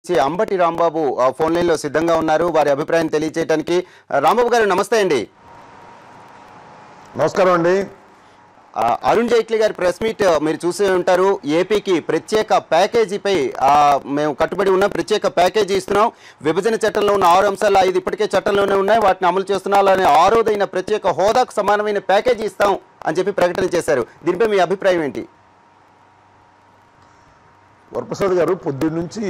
శ్రీ అంబటి రాంబాబు ఆ, ఫోన్ లైన్లో సిద్ధంగా ఉన్నారు వారి అభిప్రాయం తెలియచేయడానికి ఆ, రాంబాబు గారు నమస్తే అండి నమస్కారం అండి ఆ, అరుణ్ జైట్లీ గారి ప్రెస్ మీట్ మీరు చూసే ఉంటారు ఏపీకి ప్రత్యేక ప్యాకేజీపై ఆ, మేము కట్టుబడి ఉన్నాం ప్రత్యేక ప్యాకేజీ ఇస్తున్నాం విభజన చట్టంలో ఉన్న ఆరు అంశాలు ఐదు ఇప్పటికే చట్టంలోనే ఉన్నాయి వాటిని అమలు చేస్తున్నాం అలానే ఆరోదైన ప్రత్యేక హోదాకు సమానమైన ప్యాకేజీ ఇస్తాం అని చెప్పి ప్రకటన చేశారు దీనిపై మీ అభిప్రాయం ఏంటి వరప్రసాద్ గారు పొద్దున్న నుంచి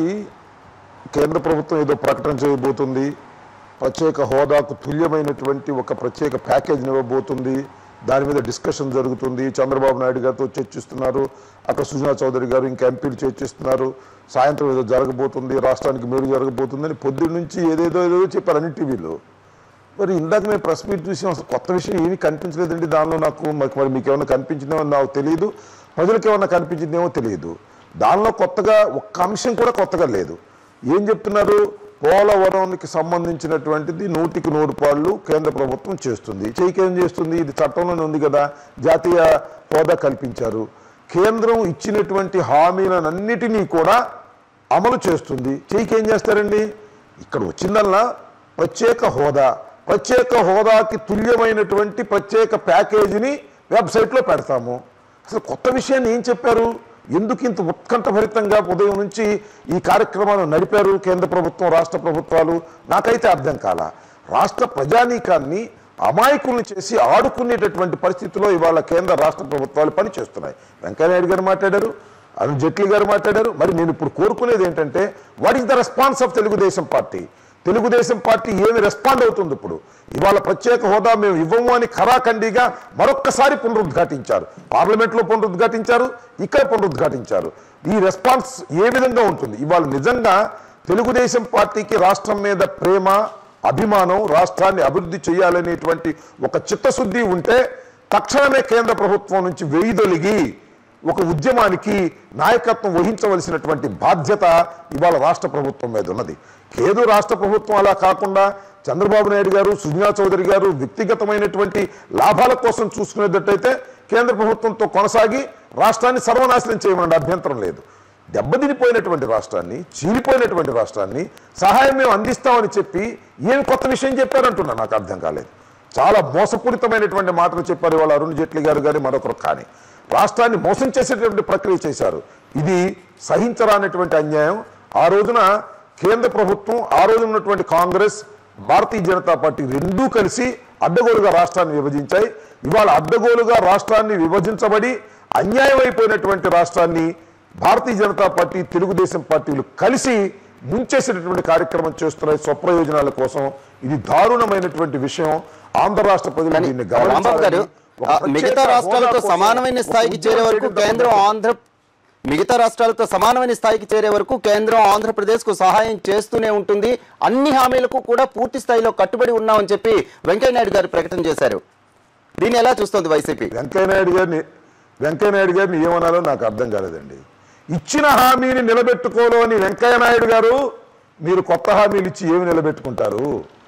కేంద్ర ప్రభుత్వం ఏదో ప్రకటన చేయబోతుంది ప్రత్యేక హోదాకు తుల్యమైనటువంటి ఒక ప్రత్యేక ప్యాకేజ్ ఇవ్వబోతుంది దాని మీద డిస్కషన్ జరుగుతుంది చంద్రబాబు నాయుడు గారితో చర్చిస్తున్నారు అక్కడ సుజనా చౌదరి గారు ఇంకా ఎంపీలు చర్చిస్తున్నారు సాయంత్రం ఏదో జరగబోతుంది రాష్ట్రానికి మేలు జరగబోతుంది అని పొద్దున్న నుంచి ఏదేదో ఏదో చెప్పారు అన్ని టీవీలో మరి ఇందాక మేము ప్రెస్ మీట్ చూసి అసలు కొత్త విషయం ఏమీ కనిపించలేదండి దానిలో నాకు మరి మరి మీకు ఏమైనా కనిపించిందేమో నాకు తెలియదు ప్రజలకు ఏమైనా కనిపించిందేమో తెలియదు దానిలో కొత్తగా ఒక్క అంశం కూడా కొత్తగా లేదు ఏం చెప్తున్నారు పోలవరానికి సంబంధించినటువంటిది నూటికి నూరు పాళ్ళు కేంద్ర ప్రభుత్వం చేస్తుంది చేయకేం చేస్తుంది ఇది చట్టంలోనే ఉంది కదా జాతీయ హోదా కల్పించారు కేంద్రం ఇచ్చినటువంటి హామీలన్నిటినీ కూడా అమలు చేస్తుంది చేయకి ఏం చేస్తారండి ఇక్కడ వచ్చిందల్లా ప్రత్యేక హోదా ప్రత్యేక హోదాకి తుల్యమైనటువంటి ప్రత్యేక ప్యాకేజీని వెబ్సైట్లో పెడతాము అసలు కొత్త విషయాన్ని ఏం చెప్పారు ఎందుకు ఇంత ఉత్కంఠభరితంగా ఉదయం నుంచి ఈ కార్యక్రమాలు నడిపారు కేంద్ర ప్రభుత్వం రాష్ట్ర ప్రభుత్వాలు నాకైతే అర్థం కాల రాష్ట్ర ప్రజానీకాన్ని అమాయకుల్ని చేసి ఆడుకునేటటువంటి పరిస్థితిలో ఇవాళ కేంద్ర రాష్ట్ర ప్రభుత్వాలు పనిచేస్తున్నాయి వెంకయ్యనాయుడు గారు మాట్లాడారు అరుణ్ జైట్లీ గారు మాట్లాడారు మరి నేను ఇప్పుడు కోరుకునేది ఏంటంటే what is the response of Telugu Desam party Telugu Desam party ఏమి రెస్పాండ్ అవుతుంది ఇప్పుడు ఇవాళ ప్రత్యేక హోదా మేము ఇవ్వము అని ఖరాఖండిగా మరొక్కసారి పునరుద్ఘాటించారు పార్లమెంట్లో పునరుద్ఘాటించారు ఇక్కడ పునరుద్ఘాటించారు ఈ రెస్పాన్స్ ఏ విధంగా ఉంటుంది ఇవాళ నిజంగా తెలుగుదేశం పార్టీకి రాష్ట్రం మీద ప్రేమ అభిమానం రాష్ట్రాన్ని అభివృద్ధి చేయాలనేటువంటి ఒక చిత్తశుద్ధి ఉంటే తక్షణమే కేంద్ర ప్రభుత్వం నుంచి వెయ్యిదొలిగి ఒక ఉద్యమానికి నాయకత్వం వహించవలసినటువంటి బాధ్యత ఇవాళ రాష్ట్ర ప్రభుత్వం మీద ఉన్నది కేదు రాష్ట్ర ప్రభుత్వం అలా కాకుండా చంద్రబాబు నాయుడు గారు సుజనా చౌదరి గారు వ్యక్తిగతమైనటువంటి లాభాల కోసం చూసుకునేటట్టయితే కేంద్ర ప్రభుత్వంతో కొనసాగి రాష్ట్రాన్ని సర్వనాశనం చేయమని అభ్యంతరం లేదు దెబ్బతినిపోయినటువంటి రాష్ట్రాన్ని చీలిపోయినటువంటి రాష్ట్రాన్ని సహాయం మేము అందిస్తామని చెప్పి ఏమి కొత్త విషయం చెప్పారంటున్నా నాకు అర్థం కాలేదు చాలా మోసపూరితమైనటువంటి మాటలు చెప్పారు ఇవాళ అరుణ్ జైట్లీ గారు కానీ మరొకరు కానీ రాష్ట్రాన్ని మోసం చేసేటువంటి ప్రక్రియ చేశారు ఇది సహించరానటువంటి అన్యాయం ఆ రోజున కేంద్ర ప్రభుత్వం ఆ రోజున ఉన్నటువంటి కాంగ్రెస్ భారతీయ జనతా పార్టీ రెండూ కలిసి అడ్డగోలుగా రాష్ట్రాన్ని విభజించాయి ఇవాళ అడ్డగోలుగా రాష్ట్రాన్ని విభజించబడి అన్యాయం అయిపోయినటువంటి రాష్ట్రాన్ని భారతీయ జనతా పార్టీ తెలుగుదేశం పార్టీలు కలిసి ముంచేసేటటువంటి కార్యక్రమం చేస్తున్నాయి స్వప్రయోజనాల కోసం ఇది దారుణమైనటువంటి విషయం ఆంధ్ర రాష్ట్ర ప్రజలు కానీ దీన్ని రాంబాబు గారు గమనించాలని, ఒక ఆ, ప్రత్యేక మిగతా హోదా రాష్ట్రాలతో కోసం సమానమైన ఒక స్థాయికి చేరే వరకు ఉద్యమం కేంద్రం చేయడం ఆంధ్ర మిగతా రాష్ట్రాలతో సమానమైన స్థాయికి చేరే వరకు కేంద్రం ఆంధ్రప్రదేశ్ కు సహాయం చేస్తూనే ఉంటుంది అన్ని హామీలకు కూడా పూర్తి స్థాయిలో కట్టుబడి ఉన్నామని చెప్పి వెంకయ్యనాయుడు గారు ప్రకటన చేశారు దీన్ని ఎలా చూస్తోంది వైసీపీ వెంకయ్యనాయుడు గారిని వెంకయ్యనాయుడు గారిని ఏమనాలో నాకు అర్థం కాలేదండి ఇచ్చిన హామీని నిలబెట్టుకోలో అని వెంకయ్యనాయుడు గారు మీరు కొత్త హామీలు ఇచ్చి ఏమి నిలబెట్టుకుంటారు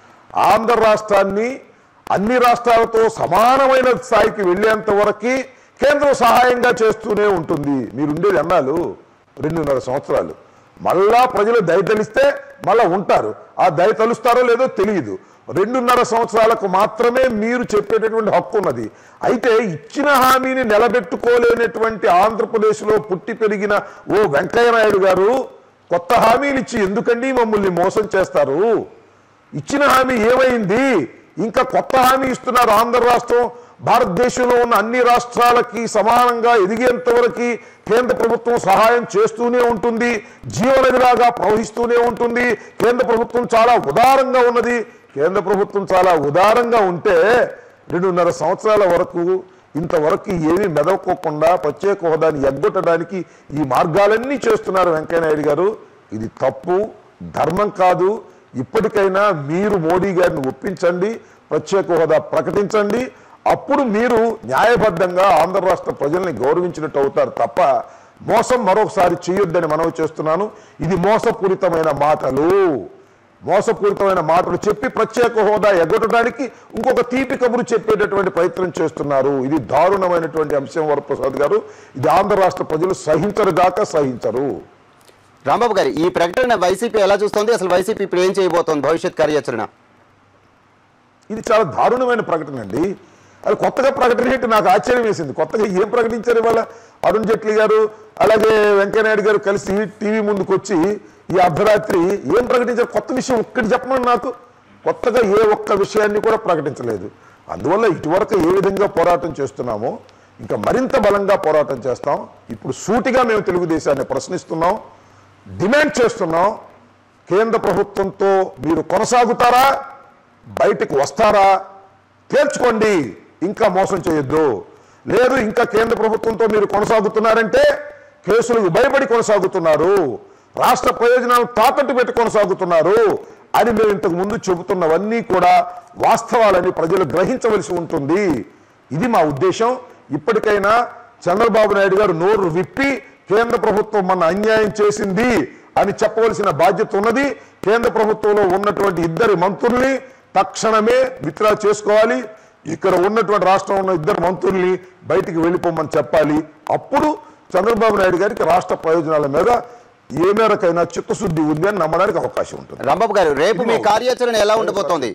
ఆంధ్ర రాష్ట్రాన్ని అన్ని రాష్ట్రాలతో సమానమైన స్థాయికి వెళ్ళేంత వరకు కేంద్రం సహాయంగా చేస్తూనే ఉంటుంది మీరు ఉండేది అన్నాలు రెండున్నర సంవత్సరాలు మళ్ళా ప్రజలు దయతలిస్తే మళ్ళా ఉంటారు ఆ దయ తలుస్తారో లేదో తెలియదు రెండున్నర సంవత్సరాలకు మాత్రమే మీరు చెప్పేటటువంటి హక్కు ఉన్నది అయితే ఇచ్చిన హామీని నిలబెట్టుకోలేనటువంటి ఆంధ్రప్రదేశ్లో పుట్టి పెరిగిన ఓ వెంకయ్యనాయుడు గారు కొత్త హామీలు ఇచ్చి ఎందుకండి మమ్మల్ని మోసం చేస్తారు ఇచ్చిన హామీ ఏమైంది ఇంకా కొత్త హామీ ఇస్తున్నారు ఆంధ్ర రాష్ట్రం భారతదేశంలో ఉన్న అన్ని రాష్ట్రాలకి సమానంగా ఎదిగేంత వరకు కేంద్ర ప్రభుత్వం సహాయం చేస్తూనే ఉంటుంది జీవనదిలాగా ప్రవహిస్తూనే ఉంటుంది కేంద్ర ప్రభుత్వం చాలా ఉదారంగా ఉన్నది కేంద్ర ప్రభుత్వం చాలా ఉదారంగా ఉంటే రెండున్నర సంవత్సరాల వరకు ఇంతవరకు ఏమీ మెదవకోకుండా ప్రత్యేక హోదాని ఎగ్గొట్టడానికి ఈ మార్గాలన్నీ చేస్తున్నారు వెంకయ్యనాయుడు గారు ఇది తప్పు ధర్మం కాదు ఇప్పటికైనా మీరు మోడీ గారిని ఒప్పించండి ప్రత్యేక హోదా ప్రకటించండి అప్పుడు మీరు న్యాయబద్ధంగా ఆంధ్ర రాష్ట్ర ప్రజల్ని గౌరవించినట్టు అవుతారు తప్ప మోసం మరొకసారి చేయొద్దని మనవి చేస్తున్నాను ఇది మోసపూరితమైన మాటలు మోసపూరితమైన మాటలు చెప్పి ప్రత్యేక హోదా ఎగ్గొట్టడానికి ఇంకొక తీపి కబురు చెప్పేటటువంటి ప్రయత్నం చేస్తున్నారు ఇది దారుణమైనటువంటి అంశం వరప్రసాద్ గారు ఇది ఆంధ్ర రాష్ట్ర ప్రజలు సహించరు గాక సహించరు రాంబాబు గారు ఈ ప్రకటన వైసీపీ ఎలా చూస్తోంది అసలు వైసీపీ ఇప్పుడు ఏం చేయబోతోంది భవిష్యత్ కార్యాచరణ ఇది చాలా దారుణమైన ప్రకటన అండి అది కొత్తగా ప్రకటన ఏంటి నాకు ఆశ్చర్యం వేసింది కొత్తగా ఏం ప్రకటించారు ఇవాళ అరుణ్ జైట్లీ గారు అలాగే వెంకయ్యనాయుడు గారు కలిసి టీవీ ముందుకు వచ్చి ఈ అర్ధరాత్రి ఏం ప్రకటించారు కొత్త విషయం ఒక్కటి చెప్పమని నాకు కొత్తగా ఏ ఒక్క విషయాన్ని కూడా ప్రకటించలేదు అందువల్ల ఇటువరకు ఏ విధంగా పోరాటం చేస్తున్నామో ఇంకా మరింత బలంగా పోరాటం చేస్తాం ఇప్పుడు సూటిగా మేము తెలుగుదేశాన్ని ప్రశ్నిస్తున్నాం డిమాండ్ చేస్తున్నాం కేంద్ర ప్రభుత్వంతో మీరు కొనసాగుతారా బయటకు వస్తారా తేల్చుకోండి ఇంకా మోసం చేయొద్దు లేదు ఇంకా కేంద్ర ప్రభుత్వంతో మీరు కొనసాగుతున్నారంటే కేసులకు భయపడి కొనసాగుతున్నారు రాష్ట్ర ప్రయోజనాలు తాకట్టు పెట్టి కొనసాగుతున్నారు అని మేము ఇంతకు ముందు చెబుతున్నవన్నీ కూడా వాస్తవాలని ప్రజలు గ్రహించవలసి ఉంటుంది ఇది మా ఉద్దేశం ఇప్పటికైనా చంద్రబాబు నాయుడు గారు నోరు విప్పి కేంద్ర ప్రభుత్వం మన అన్యాయం చేసింది అని చెప్పవలసిన బాధ్యత ఉన్నది కేంద్ర ప్రభుత్వంలో ఉన్నటువంటి ఇద్దరి మంత్రుల్ని తక్షణమే విత్డ్రా చేసుకోవాలి ఇక్కడ ఉన్నటువంటి రాష్ట్రంలో ఉన్న ఇద్దరు మంత్రుల్ని బయటికి వెళ్ళిపోమని చెప్పాలి అప్పుడు చంద్రబాబు నాయుడు గారికి రాష్ట్ర ప్రయోజనాల మీద ఏ మేరకైనా చిత్తశుద్ధి ఉంది అని నమ్మడానికి అవకాశం ఉంటుంది రాంబాబు గారు రేపు మీ కార్యాచరణ ఎలా ఉండబోతోంది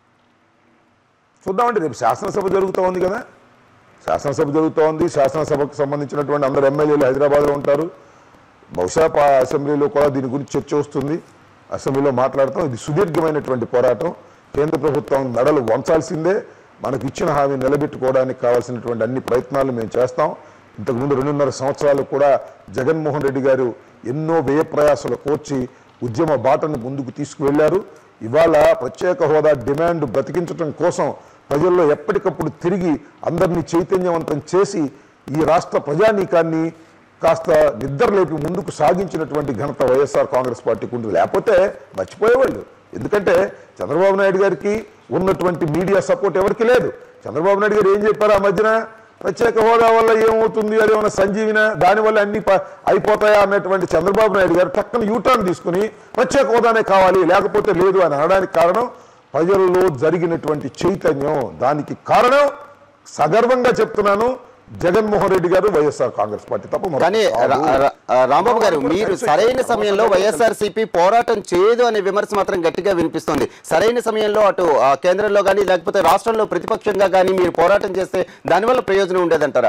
చూద్దామండి రేపు శాసనసభ జరుగుతూ ఉంది కదా శాసనసభ జరుగుతూ ఉంది శాసనసభకు సంబంధించినటువంటి అందరు ఎమ్మెల్యేలు హైదరాబాద్లో ఉంటారు బహుశా పా- అసెంబ్లీలో కూడా దీని గురించి చర్చ వస్తుంది అసెంబ్లీలో మాట్లాడతాం ఇది సుదీర్ఘమైనటువంటి పోరాటం కేంద్ర ప్రభుత్వం మెడలు వంచాల్సిందే మనకు ఇచ్చిన హామీ నిలబెట్టుకోవడానికి కావాల్సినటువంటి అన్ని ప్రయత్నాలు మేము చేస్తాం ఇంతకుముందు రెండున్నర సంవత్సరాలు కూడా జగన్మోహన్ రెడ్డి గారు ఎన్నో వ్యయ ప్రయాసాలు కోర్చి ఉద్యమ బాటను ముందుకు తీసుకువెళ్లారు ఇవాళ ప్రత్యేక హోదా డిమాండ్ బ్రతికించడం కోసం ప్రజల్లో ఎప్పటికప్పుడు తిరిగి అందరినీ చైతన్యవంతం చేసి ఈ రాష్ట్ర ప్రజానీకాన్ని కాస్త నిద్రలేపి ముందుకు సాగించినటువంటి ఘనత వైఎస్ఆర్ కాంగ్రెస్ పార్టీకి ఉంటుంది లేకపోతే మర్చిపోయేవాళ్ళు ఎందుకంటే చంద్రబాబు నాయుడు గారికి ఉన్నటువంటి మీడియా సపోర్ట్ ఎవరికి లేదు చంద్రబాబు నాయుడు గారు ఏం చెప్పారు ఆ మధ్యన ప్రత్యేక హోదా వల్ల ఏమవుతుంది అదేమన్నా సంజీవిన దానివల్ల అన్ని ప- అయిపోతాయా అన్నటువంటి చంద్రబాబు నాయుడు గారు టక్కన యూటర్న్ తీసుకుని ప్రత్యేక హోదానే కావాలి లేకపోతే లేదు అని అనడానికి కారణం ప్రజల్లో జరిగినటువంటి చైతన్యం దానికి కారణం సగర్వంగా చెప్తున్నాను జగన్మోహన్ రెడ్డి గారు వైఎస్ఆర్ కాంగ్రెస్ పార్టీ తప్ప మరొకటి కానీ రా- కాదు. రా- ఆ, రాంబాబు గారు మీరు సరైన సమయంలో వైఎస్ఆర్ సిపి పోరాటం చేయదు అనే విమర్శ మాత్రం గట్టిగా వినిపిస్తుంది సరైన సమయంలో అటు ఆ, కేంద్రంలో కానీ లేకపోతే రాష్ట్రంలో ప్రతిపక్షంగా కానీ మీరు పోరాటం చేస్తే దానివల్ల ప్రయోజనం ఉండేదంటారా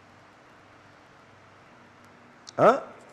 ఆ?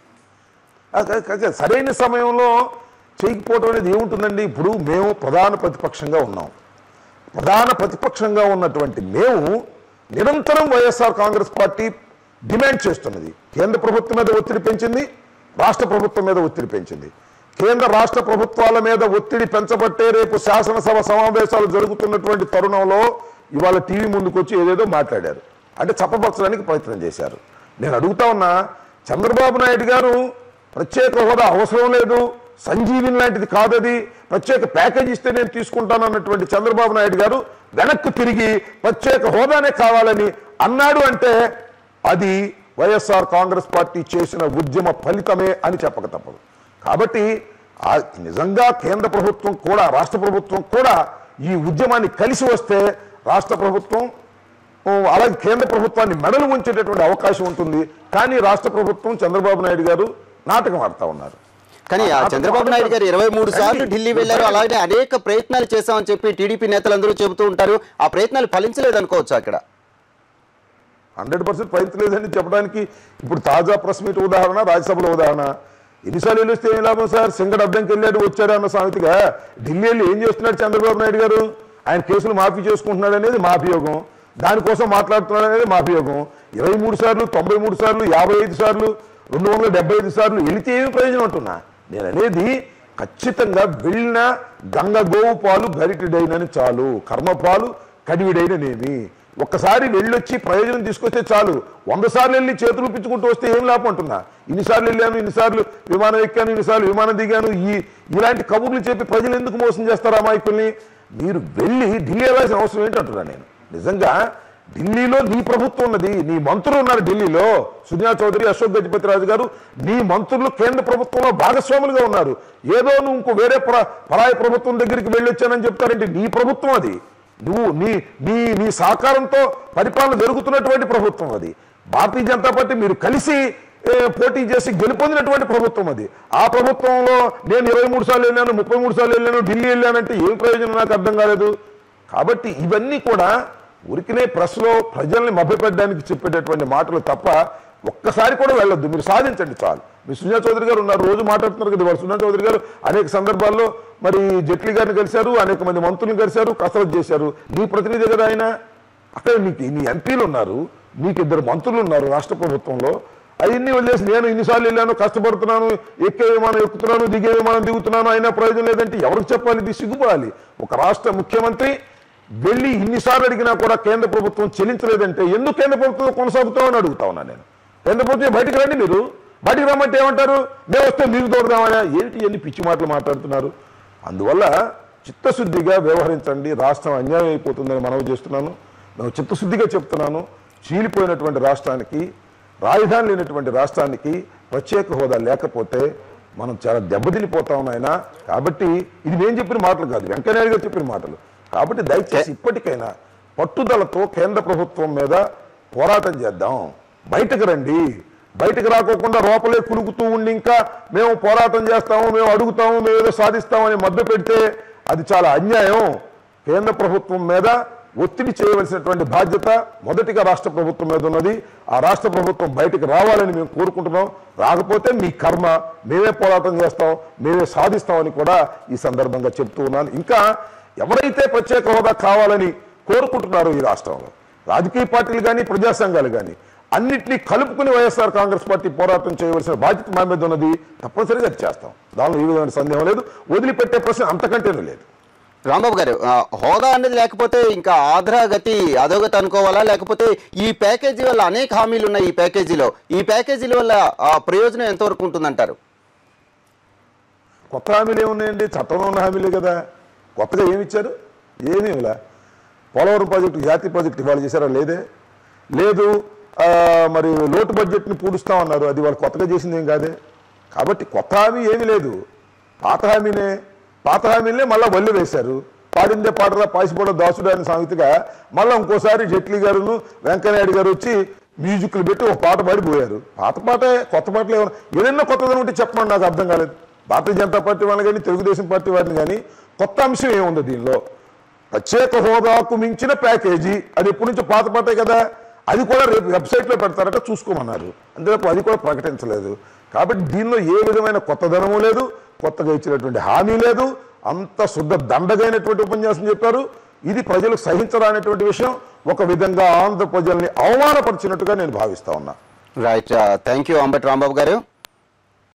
ఆ, క- క- క- సరైన సమయంలో చేయకపోవడం అనేది ఏముంటుందండి ఇప్పుడు మేము ప్రధాన ప్రతిపక్షంగా ఉన్నాం ప్రధాన ప్రతిపక్షంగా ఉన్నటువంటి మేము నిరంతరం వైఎస్ఆర్ కాంగ్రెస్ పార్టీ డిమాండ్ చేస్తున్నది కేంద్ర ప్రభుత్వం మీద ఒత్తిడి పెంచింది రాష్ట్ర ప్రభుత్వం మీద ఒత్తిడి పెంచింది కేంద్ర రాష్ట్ర ప్రభుత్వాల మీద ఒత్తిడి పెంచబట్టే రేపు శాసనసభ సమావేశాలు జరుగుతున్నటువంటి తరుణంలో ఇవాళ టీవీ ముందుకు వచ్చి ఏదేదో మాట్లాడారు అంటే చప్పపరచడానికి ప్రయత్నం చేశారు నేను అడుగుతా ఉన్నా చంద్రబాబు నాయుడు గారు ప్రత్యేక హోదా అవసరం లేదు సంజీవిని లాంటిది కాదది ప్రత్యేక ప్యాకేజ్ ఇస్తే నేను తీసుకుంటాను అన్నటువంటి చంద్రబాబు నాయుడు గారు వెనక్కు తిరిగి ప్రత్యేక హోదానే కావాలని అన్నాడు అంటే అది వైఎస్ఆర్ కాంగ్రెస్ పార్టీ చేసిన ఉద్యమ ఫలితమే అని చెప్పక తప్పదు కాబట్టి ఆ నిజంగా కేంద్ర ప్రభుత్వం కూడా రాష్ట్ర ప్రభుత్వం కూడా ఈ ఉద్యమాన్ని కలిసి వస్తే రాష్ట్ర ప్రభుత్వం ఓ, అలాగే కేంద్ర ప్రభుత్వాన్ని మెడలు ఉంచేటటువంటి అవకాశం ఉంటుంది కానీ రాష్ట్ర ప్రభుత్వం చంద్రబాబు నాయుడు గారు నాటకం ఆడుతా ఉన్నారు కానీ ఆ చంద్రబాబు నాయుడు గారు ఇరవై మూడు సార్లు ఢిల్లీ వెళ్లారు అలాగే అనేక ప్రయత్నాలు చేశామని చెప్పి టీడీపీ నేతలందరూ చెబుతూ ఉంటారు ఆ ప్రయత్నాలు ఫలించలేదు అనుకోవచ్చు అక్కడ హండ్రెడ్ పర్సెంట్ ప్రయత్నలేదని చెప్పడానికి ఇప్పుడు తాజా ప్రెస్ మీట్ ఉదాహరణ రాజ్యసభలో ఉదాహరణ ఎన్నిసార్లు వెళ్ళొస్తే ఏం లాభం సార్ సింగడ్ అడ్డంకి వెళ్ళాడు వచ్చాడు అన్న సామెతగా ఢిల్లీ వెళ్ళి ఏం చేస్తున్నాడు చంద్రబాబు నాయుడు గారు ఆయన కేసులు మాఫీ చేసుకుంటున్నాడు అనేది మా అభియోగం దానికోసం మాట్లాడుతున్నాడు అనేది మా అభియోగం ఇరవై మూడు సార్లు తొంభై మూడు సార్లు యాభై ఐదు సార్లు రెండు వందల డెబ్బై ఐదు సార్లు వెళితే ఏమి ప్రయోజనం అంటున్నా నేను అనేది ఖచ్చితంగా వెళ్ళిన గంగ గోవు పాలు గరిటెడైనని చాలు కర్మపాలు కడివిడైననేమి ఒక్కసారి వెళ్ళొచ్చి ప్రయోజనం తీసుకొస్తే చాలు వంద సార్లు వెళ్ళి చేతులు పిచ్చుకుంటూ వస్తే ఏం లాభం అంటున్నా ఇన్నిసార్లు వెళ్ళాను ఇన్నిసార్లు విమానం ఎక్కాను ఇన్నిసార్లు విమానం దిగాను ఈ ఇలాంటి కబుర్లు చెప్పి ప్రజలు ఎందుకు మోసం చేస్తారు అమాయకుల్ని మీరు వెళ్ళి ఢిల్లీ వెళ్ళాల్సిన అవసరం ఏంటంటున్నా నేను నిజంగా ఢిల్లీలో నీ ప్రభుత్వం ఉన్నది నీ మంత్రులు ఉన్నారు ఢిల్లీలో సుజనా చౌదరి అశోక్ గజపతి రాజు గారు నీ మంత్రులు కేంద్ర ప్రభుత్వంలో భాగస్వాములుగా ఉన్నారు ఏదో నువ్వు ఇంకో వేరే ప్ర పరాయి ప్రభుత్వం దగ్గరికి వెళ్ళొచ్చానని చెప్తారంటే నీ ప్రభుత్వం అది నువ్వు నీ నీ నీ సహకారంతో పరిపాలన జరుగుతున్నటువంటి ప్రభుత్వం అది భారతీయ జనతా పార్టీ మీరు కలిసి ఏ, పోటీ చేసి గెలుపొందినటువంటి ప్రభుత్వం అది ఆ ప్రభుత్వంలో నేను ఇరవై మూడు సార్లు వెళ్ళాను ముప్పై మూడు సార్లు వెళ్ళాను ఢిల్లీ వెళ్ళానంటే ఏం ప్రయోజనం నాకు అర్థం కాలేదు కాబట్టి ఇవన్నీ కూడా ఉరికినే ప్రెస్లో ప్రజల్ని మభ్యపెట్టడానికి చెప్పేటటువంటి మాటలు తప్ప ఒక్కసారి కూడా వెళ్ళొద్దు మీరు సాధించండి చాలు మీ సుజనా చౌదరి గారు ఉన్నారు రోజు మాట్లాడుతున్నారు కదా వాళ్ళు సుజనా చౌదరి గారు అనేక సందర్భాల్లో మరి జైట్లీ గారిని కలిశారు అనేక మంది మంత్రులను కలిశారు కసరత్తు చేశారు నీ ప్రతినిధి కదా ఆయన అక్కడ నీకు నీ ఎంపీలు ఉన్నారు నీకు ఇద్దరు మంత్రులు ఉన్నారు రాష్ట్ర ప్రభుత్వంలో అవన్నీ వదిలేసి నేను ఇన్నిసార్లు వెళ్ళాను కష్టపడుతున్నాను ఎక్కే విమానం ఎక్కుతున్నాను దిగే విమానం దిగుతున్నాను అయినా ప్రయోజనం లేదంటే ఎవరికి చెప్పాలి ఇది సిగ్గుపడాలి ఒక రాష్ట్ర ముఖ్యమంత్రి వెళ్ళి ఇన్నిసార్లు అడిగినా కూడా కేంద్ర ప్రభుత్వం చెల్లించలేదంటే ఎందుకు కేంద్ర ప్రభుత్వం కొనసాగుతామని అడుగుతా ఉన్నా నేను కేంద్ర ప్రభుత్వం బయటికి రండి మీరు బయటికి రమ్మంటే ఏమంటారు మేము వస్తే మీరు తోడదామని ఏంటి ఎన్ని పిచ్చి మాటలు మాట్లాడుతున్నారు అందువల్ల చిత్తశుద్ధిగా వ్యవహరించండి రాష్ట్రం అన్యాయం అయిపోతుందని మనవి చేస్తున్నాను మేము చిత్తశుద్ధిగా చెప్తున్నాను చీలిపోయినటువంటి రాష్ట్రానికి రాజధాని లేనటువంటి రాష్ట్రానికి ప్రత్యేక హోదా లేకపోతే మనం చాలా దెబ్బతినిపోతాం ఆయన కాబట్టి ఇది నేను చెప్పిన మాటలు కాదు వెంకయ్యనాయుడు గారు చెప్పిన మాటలు కాబట్టి దయచేసి ఇప్పటికైనా పట్టుదలతో కేంద్ర ప్రభుత్వం మీద పోరాటం చేద్దాం బయటకు రండి బయటకు రాకోకుండా లోపలే కులుకుతూ ఉండి ఇంకా మేము పోరాటం చేస్తాము మేము అడుగుతాము మేము ఏదో సాధిస్తామని మధ్య పెడితే అది చాలా అన్యాయం కేంద్ర ప్రభుత్వం మీద ఒత్తిడి చేయవలసినటువంటి బాధ్యత మొదటిగా రాష్ట్ర ప్రభుత్వం మీద ఉన్నది ఆ రాష్ట్ర ప్రభుత్వం బయటకు రావాలని మేము కోరుకుంటున్నాం రాకపోతే మీ కర్మ మేమే పోరాటం చేస్తాం మేమే సాధిస్తామని కూడా ఈ సందర్భంగా చెప్తూ ఉన్నాను ఇంకా ఎవరైతే ప్రత్యేక హోదా కావాలని కోరుకుంటున్నారో ఈ రాష్ట్రంలో రాజకీయ పార్టీలు కానీ ప్రజా సంఘాలు కానీ అన్నిటినీ కలుపుకుని వైఎస్ఆర్ కాంగ్రెస్ పార్టీ పోరాటం చేయవలసిన బాధ్యత మా మీద ఉన్నది తప్పనిసరిగా అది చేస్తాం దానిలో ఏ విధమైన సందేహం లేదు వదిలిపెట్టే ప్రశ్న అంతకంటేనూ లేదు రాంబాబు గారు ఆ, హోదా అనేది లేకపోతే ఇంకా ఆంధ్ర గతి అధోగతి అనుకోవాలా లేకపోతే ఈ ప్యాకేజీ వల్ల అనేక హామీలు ఉన్నాయి ఈ ప్యాకేజీలో ఈ ప్యాకేజీల వల్ల ఆ, ప్రయోజనం ఎంతవరకు ఉంటుందంటారు కొత్త హామీలు ఏమున్నాయండి చట్టంలో ఉన్న హామీలే కదా కొత్తగా ఏమి ఇచ్చారు ఏమీ ఇలా పోలవరం ప్రాజెక్టు జాతీయ ప్రాజెక్టు ఇవాళ చేశారా లేదే లేదు ఆ, మరి లోటు బడ్జెట్ని పూడుస్తామన్నారు అది వాళ్ళు కొత్తగా చేసింది ఏం కాదే కాబట్టి కొత్త హామీ ఏమీ లేదు పాత హామీనే పాత హామీలనే మళ్ళీ వల్లి వేశారు పాడిందే పాటరా పాసిపోవడం దాసుడు అనే సామెతగా మళ్ళీ ఇంకోసారి జైట్లీ గారును వెంకయ్యనాయుడు గారు వచ్చి మ్యూజిక్లు పెట్టి ఒక పాట పాడిపోయారు పాత పాటే కొత్త పాటలు ఏమన్నా ఏదైనా కొత్తదని ఉంటే చెప్పమని నాకు అర్థం కాలేదు భారతీయ జనతా పార్టీ వాళ్ళని కానీ తెలుగుదేశం పార్టీ వారిని కానీ కొత్త అంశం ఏముంది దీనిలో ప్రత్యేక హోదాకు మించిన ప్యాకేజీ అది ఎప్పటి నుంచో పాత పాటే కదా అది కూడా రేపు వెబ్సైట్లో పెడతారట చూసుకోమన్నారు అందువల్ల అది కూడా ప్రకటించలేదు కాబట్టి దీనిలో ఏ విధమైన కొత్తదనము లేదు కొత్తగా ఇచ్చినటువంటి హామీ లేదు అంత శుద్ధ దండగైనటువంటి ఉపన్యాసం చెప్పారు ఇది ప్రజలకు సహించరానటువంటి విషయం ఒక విధంగా ఆంధ్ర ప్రజల్ని అవమానపరిచినట్టుగా నేను భావిస్తా ఉన్నా right thank you Ambati Rambabu గారు